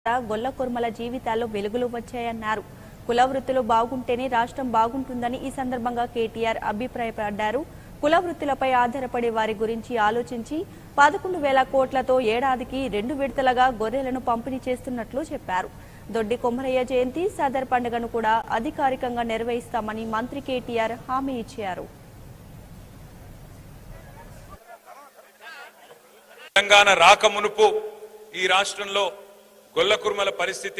గొల్ల కుర్మల జీవితాల్లో వెలుగులు వచ్చాయన్నారు కుల వృత్తులు బాగుంటేనే రాష్ట్రం బాగుంటుందని ఈ సందర్భంగా కేటీఆర్ అభిప్రాయపడ్డారు కుల వృత్తులపై ఆధారపడే వారి గురించి ఆలోచించి పదకొండు వేల కోట్లతో ఏడాదికి రెండు విడతలుగా గొర్రెలను పంపిణీ చేస్తున్నట్లు చెప్పారు దొడ్డి కొమరయ్య జయంతి సదర్ పండుగను కూడా అధికారికంగా నిర్వహిస్తామని మంత్రి కేటీఆర్ హామీ ఇచ్చారు తెలంగాణ రాకమునుపు ఈ రాష్ట్రంలో గొల్ల కుర్మల పరిస్థితి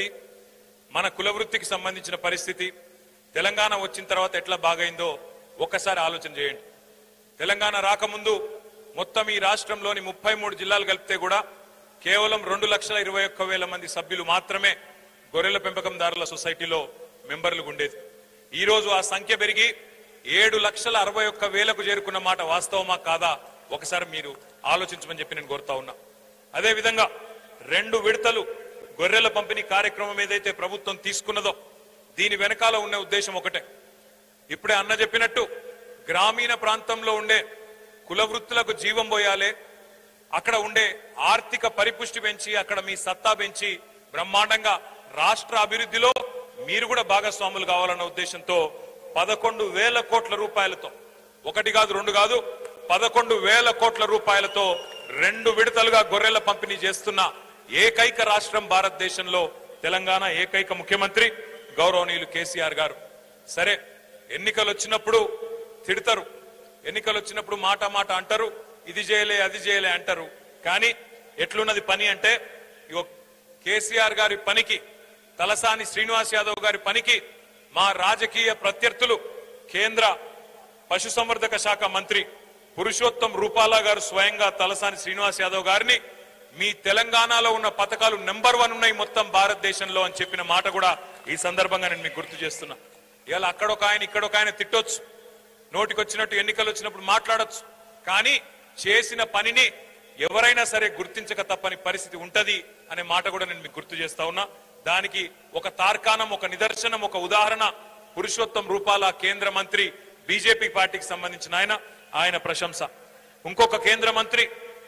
మన కుల వృత్తికి సంబంధించిన పరిస్థితి తెలంగాణ వచ్చిన తర్వాత ఎట్లా బాగైందో ఒక్కసారి ఆలోచన చేయండి తెలంగాణ రాకముందు మొత్తం ఈ రాష్ట్రంలోని ముప్పై మూడు జిల్లాలు కలిపితే కూడా కేవలం రెండు లక్షల ఇరవై ఒక్క వేల మంది సభ్యులు మాత్రమే గొర్రెల పెంపకందారుల సొసైటీలో మెంబర్లు ఉండేది ఈ రోజు ఆ సంఖ్య పెరిగి ఏడు లక్షల అరవై ఒక్క వేలకు చేరుకున్న మాట వాస్తవమా కాదా ఒకసారి మీరు ఆలోచించమని చెప్పి నేను కోరుతా ఉన్నా అదే విధంగా రెండు విడతలు గొర్రెల పంపిణీ కార్యక్రమం ఏదైతే ప్రభుత్వం తీసుకున్నదో దీని వెనకాల ఉన్న ఉద్దేశం ఒకటే ఇప్పుడే అన్న చెప్పినట్టు గ్రామీణ ప్రాంతంలో ఉండే కుల వృత్తులకు జీవం పోయాలి అక్కడ ఉండే ఆర్థిక పరిపుష్టి పెంచి అక్కడ మీ సత్తా పెంచి బ్రహ్మాండంగా రాష్ట్ర అభివృద్ధిలో మీరు కూడా భాగస్వాములు కావాలన్న ఉద్దేశంతో పదకొండు వేల కోట్ల రూపాయలతో ఒకటి కాదు రెండు కాదు పదకొండు వేల కోట్ల రూపాయలతో రెండు విడతలుగా గొర్రెల పంపిణీ చేస్తున్న ఏకైక రాష్ట్రం భారతదేశంలో తెలంగాణ ఏకైక ముఖ్యమంత్రి గౌరవనీయులు కేసీఆర్ గారు సరే ఎన్నికలు వచ్చినప్పుడు తిడతారు ఎన్నికలు వచ్చినప్పుడు మాట మాట అంటారు ఇది చేయలే అది చేయలే అంటారు కానీ ఎట్లున్నది పని అంటే ఇగో కేసీఆర్ గారి పనికి తలసాని శ్రీనివాస్ యాదవ్ గారి పనికి మా రాజకీయ ప్రత్యర్థులు కేంద్ర పశుసంవర్ధక శాఖ మంత్రి పురుషోత్తం రూపాలా గారు స్వయంగా తలసాని శ్రీనివాస్ యాదవ్ గారిని మీ తెలంగాణలో ఉన్న పథకాలు నెంబర్ వన్ ఉన్నాయి మొత్తం భారతదేశంలో అని చెప్పిన మాట కూడా ఈ సందర్భంగా నేను మీకు గుర్తు చేస్తున్నా ఇవాళ అక్కడొక ఆయన ఇక్కడొక ఆయన తిట్టొచ్చు నోటికొచ్చినట్టు ఎన్నికలు వచ్చినప్పుడు మాట్లాడొచ్చు కానీ చేసిన పనిని ఎవరైనా సరే గుర్తించక తప్పని పరిస్థితి ఉంటది అనే మాట కూడా నేను మీకు గుర్తు చేస్తా ఉన్నా దానికి ఒక తార్కాణం ఒక నిదర్శనం ఒక ఉదాహరణ పురుషోత్తం రూపాల కేంద్ర మంత్రి బీజేపీ పార్టీకి సంబంధించిన ఆయన ఆయన ప్రశంస ఇంకొక కేంద్ర మంత్రి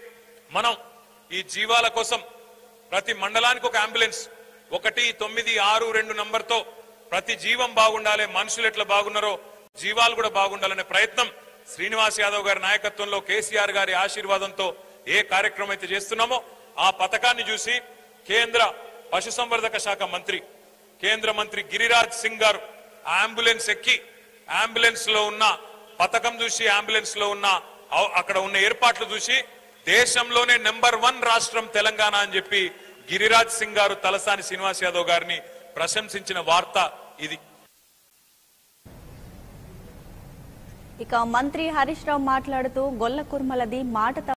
మనం ఈ జీవాల కోసం ప్రతి మండలానికి ఒక అంబులెన్స్ ఒకటి తొమ్మిది ఆరు రెండు నంబర్తో ప్రతి జీవం బాగుండాలి మనుషులు ఎట్లా బాగున్నారో జీవాలు కూడా బాగుండాలనే ప్రయత్నం శ్రీనివాస్ యాదవ్ గారి నాయకత్వంలో కేసీఆర్ గారి ఆశీర్వాదంతో ఏ కార్యక్రమం అయితే చేస్తున్నామో ఆ పథకాన్ని చూసి కేంద్ర పశుసంవర్ధక శాఖ మంత్రి కేంద్ర మంత్రి గిరిరాజ్ సింగ్ గారు ఆ అంబులెన్స్ ఎక్కి అంబులెన్స్ లో ఉన్న పథకం చూసి అంబులెన్స్ లో ఉన్న అవ- అక్కడ ఉన్న ఏర్పాట్లు చూసి దేశంలోనే నెంబర్ వన్ రాష్ట్రం తెలంగాణ అని చెప్పి గిరిరాజ్ సింగ్ గారు తలసాని శ్రీనివాస్ యాదవ్ గారిని ప్రశంసించిన వార్త ఇది ఇక మంత్రి హరీష్ రావు మాట్లాడుతూ గొల్ల కుర్మలది మాట